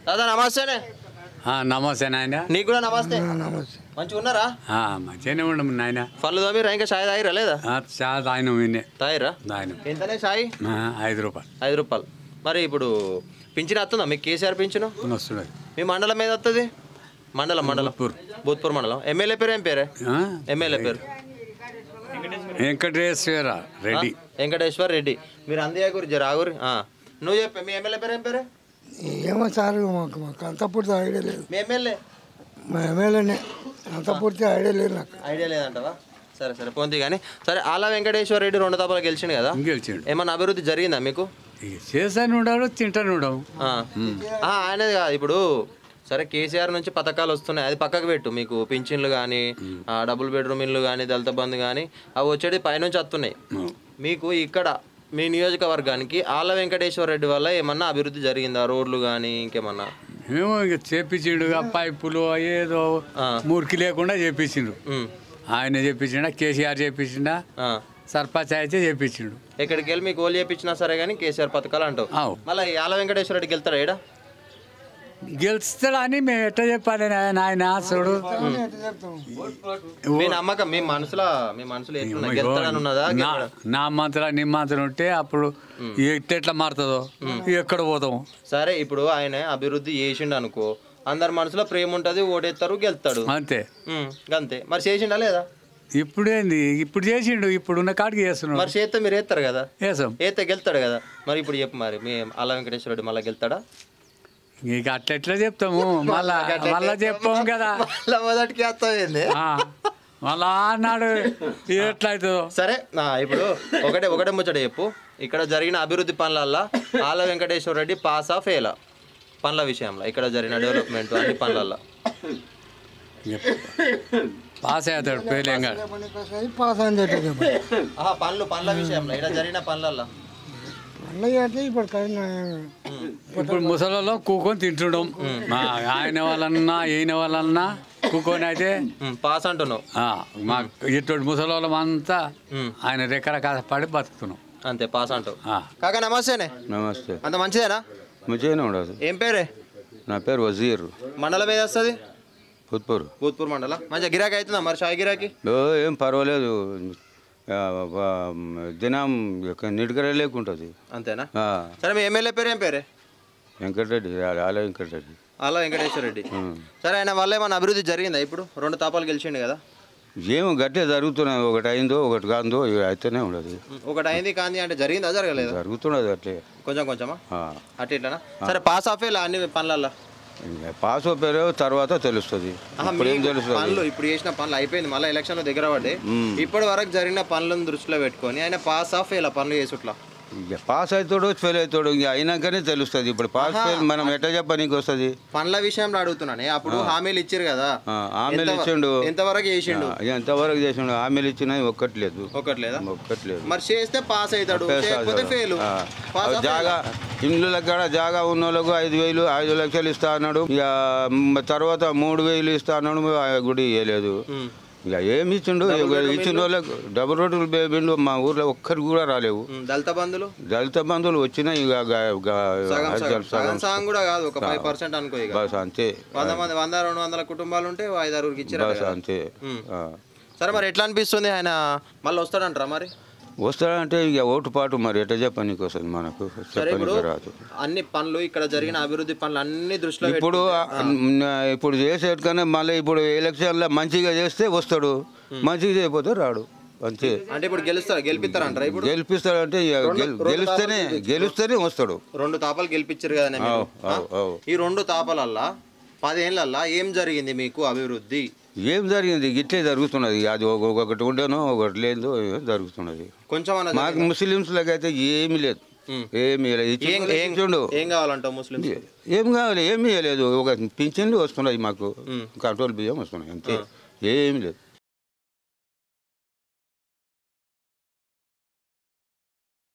దాదా నమస్తేనే ఆ, నమస్తే నాయన నీకు కూడా నమస్తే మంచిగా ఉన్నారా ఆ, మంచిగానే ఉండము నాయన పళ్ళు తోమిరా ఇంకా చాయ్ తాగిరా లేదా ఆ, చాలా తాగిన విన్నే తాగిరా తాగిన ఎంతనే చాయ్ ఐదు రూపాయలు ఐదు రూపాయలు మరి ఇప్పుడు పింఛన్ వస్తుందా మీకు కేసీఆర్ పింఛను వస్తున్నది మీ మండలం మీద వస్తుంది మండలం మండలం భూత్పూర్ మండలం ఎమ్మెల్యే పేరు ఏం పేరే ఆ? ఎమ్మెల్యే పేరు వెంకటేశ్వర రెడ్డి ఆ? వెంకటేశ్వర్ రెడ్డి మీరు అందియా గురి రాగురి నువ్వు చెప్పే మీ ఎమ్మెల్యే పేరు ఏం పేరు ఏమో సార్ మాకు మాకు అంత పూర్తి ఐడియా లేదు మీ ఎమ్మెల్యే మా ఎమ్మెల్యేనే అంత పూర్తి ఐడియా లేదు నాకు ఐడియా లేదంటవా సరే సరే పోంది కానీ సరే ఆలా వెంకటేశ్వర రెడ్డి రెండు తప్పలు గెలిచిండు కదా గెలిచిండు ఏమన్నా అభివృద్ధి జరిగిందా మీకు ఇక చేసాను ఉండడు తింటాను ఉండవు ఆ. ఆ, ఆయనది కాదు ఇప్పుడు సరే కేసీఆర్ నుంచి పథకాలు వస్తున్నాయి అది పక్కకు పెట్టు మీకు పింఛన్లు కానీ డబుల్ బెడ్రూమ్ ఇల్లు కానీ దళిత బంధు కానీ అవి వచ్చేది పైనుంచి వస్తున్నాయి మీకు ఇక్కడ మీ నియోజకవర్గానికి ఆళ్ళ వెంకటేశ్వర రెడ్డి వల్ల ఏమన్నా అభివృద్ధి జరిగిందా రోడ్లు కానీ ఇంకేమన్నా ఏమో ఇక చేపించిండుగా పైపులు ఏదో ఆ. మురికి లేకుండా చేపించిండు ఉమ్. ఆయన చేపించిండా కేసీఆర్ చేపించిండా ఆ. సర్పంచ్ అయితే చేపించిండు ఎక్కడికి వెళ్ళి మీకు ఓలు చేపించినా సరే కానీ కేసీఆర్ పథకాలు అంటావు అవు మళ్ళీ ఈ ఆళ్ళ వెంకటేశ్వర రెడ్డికి వెళ్తాడా ఈడ గెలుస్తాడని మేము ఎట్లా చెప్పాలి నాయన ఆయన చూడు మీ నమ్మకం మీ మనసులో మీ మనసులో ఎట్లున్నా గెలుతాడని ఉన్నదా నా గెలవడా? నా మంత్ర నీ మంత్రం ఉంటే అప్పుడు ఎట్లా మారుతుందో ఎక్కడ పోతాం సరే ఇప్పుడు ఆయన అభివృద్ధి చేసిండు అనుకో అందరి మనసులో ప్రేమ ఉంటుంది ఓటేస్తారు గెలుతాడు అంతే ఉమ్, గంతే మరి చేసిండా లేదా ఇప్పుడేంది ఇప్పుడు చేసిండు ఇప్పుడు ఉన్న కాడికి చేస్తున్నాడు మరి చేస్తే మీరు వేస్తారు కదా వేసాం ఏతే గెలుతాడు కదా మరి ఇప్పుడు చెప్పు మరి మీ అల్ల వెంకటేశ్వర రెడ్డి మళ్ళీ గెలుతాడా ఇక అట్లా ఎట్లా చెప్తాము మళ్ళా మళ్ళా చెప్పాము కదా మళ్ళా మొదటికి వేస్తావేంది ఆ, మళ్ళా అన్నాడు ఎట్లయితుందో సరే నా ఇప్పుడు ఒకటే ఒకటే ముచ్చట చెప్పు ఇక్కడ జరిగిన అభివృద్ధి పనులల్లా Ala Venkateswara Reddy pass of fail పనుల విషయంలో ఇక్కడ జరిగిన డెవలప్మెంట్ అన్ని పనులల్లో పాస్ అవుతాడు పేలేంగా పాస్ అని చెప్పి ఆహా పనులు పనుల విషయంలో ఇక్కడ జరిగిన పనులల్లో అన్నయ్య అంటే ఇప్పుడు కన్నా ఇప్పుడు ముసలలో కూకొని తింటుండం మా ఆయన వాళ్ళన్నా ఈయన వాళ్ళన్నా కూకొని అయితే ఉమ్, పాస్ అంటున్నావు ఆ, మా ఇటువంటి ముసలోళ్ళం అంతా ఉమ్, ఆయన రెక్కల పడి బతుకుతున్నాం అంతే పాస్ అంటావు ఆ. కాకా నమస్తేనే నమస్తే అంత మంచిదేనా మంచిగానే ఉండదు ఏం పేరే నా పేరు వజీర్ మండలం ఏది వస్తుంది పుత్పూర్ భూత్పూర్ మండలం మంచిగా గిరాకీ అవుతుందా మరి షాయి గిరాకీ ఓ, ఏం పర్వాలేదు ఆ, ఆ, దినం నిడికర లేకుంటుంది అంతేనా ఆ, సరే మీ ఎమ్మెల్యే పేరు ఏం పేరే వెంకటరెడ్డి ఆల వెంకటరెడ్డి అలా వెంకటేశ్వర రెడ్డి ఉం. సరే ఆయన వల్ల ఏమైనా అభివృద్ధి జరిగిందా ఇప్పుడు రెండు తాపాలు గెలిచిండు కదా ఏమో గట్టే జరుగుతున్నది ఒకటి అయిందో ఒకటి కాందో ఇవి అయితేనే ఉండదు ఉం, ఒకటి అయింది కాంది అంటే జరిగిందా జరగలేదా జరుగుతున్నది అట్లే కొంచెం కొంచెమా ఆ. అట్లా ఇట్లనా సరే పాస్ ఆఫ్ ఇలా అన్ని పనులల్లో ఇంకా పాస్ పేరు తర్వాత తెలుస్తుంది ఆహా, ఇప్పుడు ఏం మీకు తెలుస్తుంది పనులు ఇప్పుడు చేసిన పనులు అయిపోయింది మళ్ళీ ఎలక్షన్లో దగ్గర పడ్డాయి ఇప్పటి వరకు జరిగిన పనులను దృష్టిలో పెట్టుకొని ఆయన పాస్ ఆఫ్ ఇలా పనులు చేసుట్లా ఇక పాస్ అవుతాడో ఫెయిల్ అవుతాడో ఇంకా అయినాకనే తెలుస్తుంది ఇప్పుడు పాస్ ఫెయిల్ మనం ఎట్లా చెప్పనీకి వస్తుంది పనుల విషయంలో అడుగుతున్నాను అప్పుడు హామీలు ఇచ్చారు కదా ఆ, హామీలు ఎంత- ఇచ్చిండు. ఎంతవరకు చేసిండు ఆ, ఎంతవరకు చేసిండు హామీలు ఇచ్చినా ఒక్కటి లేదు ఒకటి లేదా ఒక్కటి లేదు మరి చేస్తే పాస్ అవుతాడు చేయకపోతే ఫెయిల్ ఆ. పాస్ ఆ జాగా ఇండ్ల కాడ జాగా ఉన్న వాళ్ళకు ఐదు వేలు ఐదు లక్షలు ఇస్తా అన్నాడు ఇక మ్, తర్వాత మూడు వేలు ఇస్తా అన్నాడు ఆ గుడి ఇవ్వలేదు ఇక ఏమి ఇచ్చిండు ఇక ఇచ్చిన వాళ్ళకు డబుల్ రోడ్లు బిండు మా ఊర్లో ఒక్కరికి కూడా రాలేవు దళిత బంధులు దళిత బంధువులు వచ్చినాయి ఇక గ- గ- సగం సగం సగం సగం సగం కూడా కాదు ఒక ఫైవ్ పర్సెంట్ అనుకో ఇక బస్ అంతే వంద మంది వంద రెండు వందల కుటుంబాలు ఉంటే ఓ ఐదు ఆరుగురికి ఇచ్చారు బస్ అంతే ఆ. సరే మరి ఎట్లా అనిపిస్తుంది ఆయన మళ్ళీ వస్తాడంటారా మరి వస్తాడంటే ఇక ఓటు పాటు మరి ఎట్లా చెప్పనీకి వస్తుంది మనకు సరే ఇప్పుడు చెప్పనీకి రాదు అన్ని పనులు ఇక్కడ జరిగిన అభివృద్ధి పనులు అన్ని దృష్టిలో ఇప్పుడు ఆ, ఇప్పుడు చేసేట్టుగానే మళ్ళీ ఇప్పుడు ఎలక్షన్లో మంచిగా చేస్తే వస్తాడు మంచిగా చేయకపోతే రాడు అంతే పెట్టుకో- అంటే ఇప్పుడు గెలుస్తారు గెలిపిస్తారంటారా ఇప్పుడు గెలిపిస్తాడంటే ఇక గెల్- గెలిస్తేనే గెలిస్తేనే వస్తాడు రెండు తాపాలు గెలిపించారు కదా మీరు. అవు, ఆ? అవు, అవు. ఈ రెండు తాపాలల్లా పదేళ్ళల్లా ఏం జరిగింది మీకు అభివృద్ధి ఏం జరిగింది గిట్లే జరుగుతున్నది అది ఒక- ఒకటి ఉండేనో ఒకటి లేదు ఏం జరుగుతున్నది కొంచెం అన్న మాకు ముస్లిమ్స్లకు అయితే ఏమీ లేదు ఏమీ లేదు ఇచ్చిన ఏం వాళ్ళకి ఏం ఇచ్చిండు. ఏం కావాలంటావు ముస్లిం ఏం కావాలి ఏమీ లేదు ఒక పింఛన్లు వస్తున్నాయి మాకు కంట్రోల్ బియ్యం వస్తున్నాయి అంతే ఏమీ లేదు